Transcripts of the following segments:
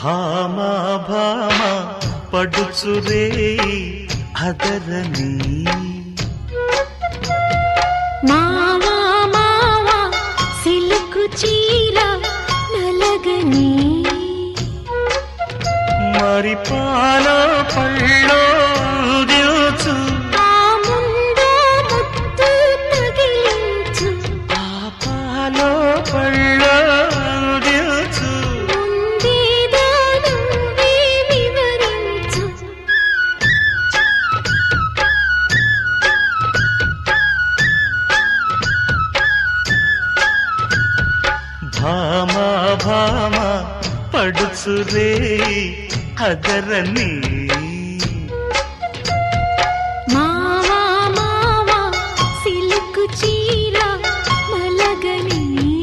భామ భామ పడుచురే అదరని మావా మావా సిలుకు చీర నలగని మరి పాలో పళ్ళో దిల్చు ఆ ముందు ముత్తు తగిలించు ఆ పాలో పళ్ళో దిల్చు ముందేదో నువ్వే వివరించు భామ భామ పడుచురే అదరని మావా మావా సిలుకు చీర నలగని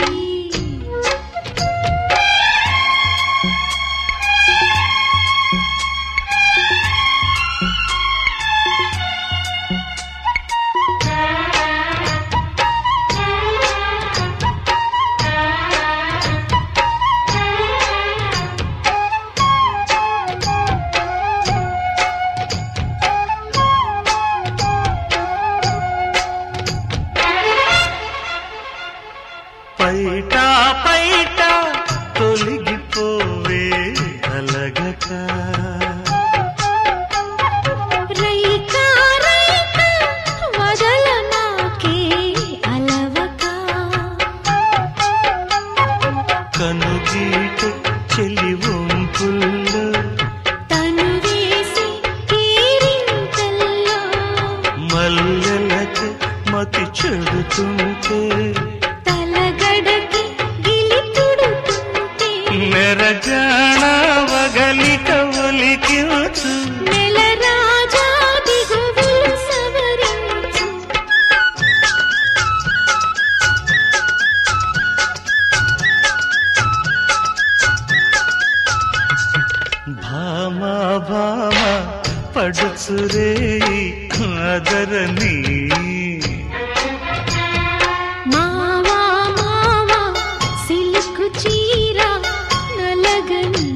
పైట పైట తొలగిపోవే అలగక రైకా రైకా వదల నాకే అలవక కనుగీట చెలి వంపుల్లో తను వేసి కేరింతల్లో మల్లెలకు మతి చెడుతుంటే తలగడకి గిలి తుడుతుంటే మెరజాణ వగలిక ఒలికివచ్చు నెల రాజా దిగువులు సవరించు భామ భామ పడుచురే అదరని మావా మావా సిలుకు చీర నలగని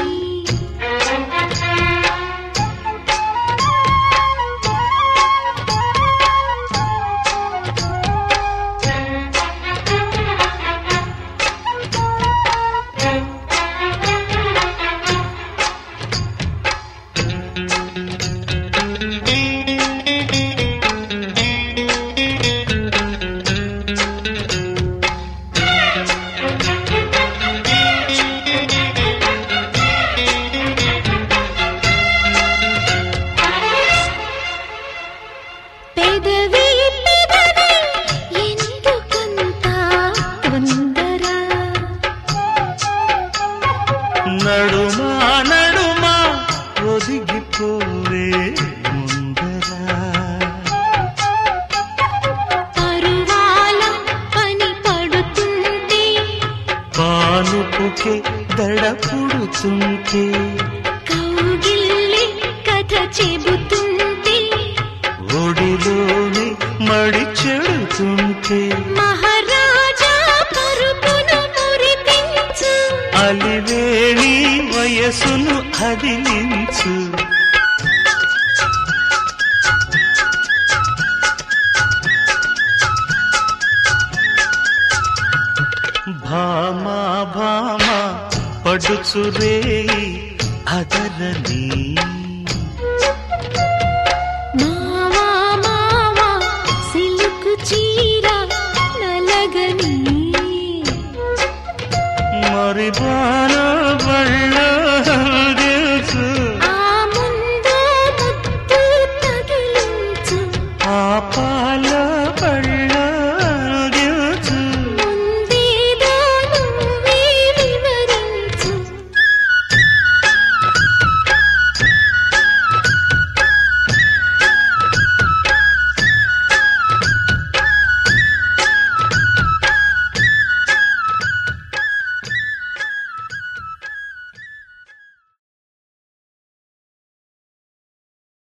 పెదవి పెదవి ఎందుకంత తొందర నడుమా నడుమా ఒదిగిపోవే ముందరా పరువాల పని పడుతుంటే పానుపుకే దడ పుడుతుంటే కౌగిల్లి కథ చెబుతుంటే ఒడిలోని మడి చెడుతుంటే మహారాజా పరుపును మురిపించు అలివేణి వయసును అదిలించు భామ భామ పడుచురే అదరని మావా మావా సిలుకు చీర నలగని మరి బాల బళ్ళ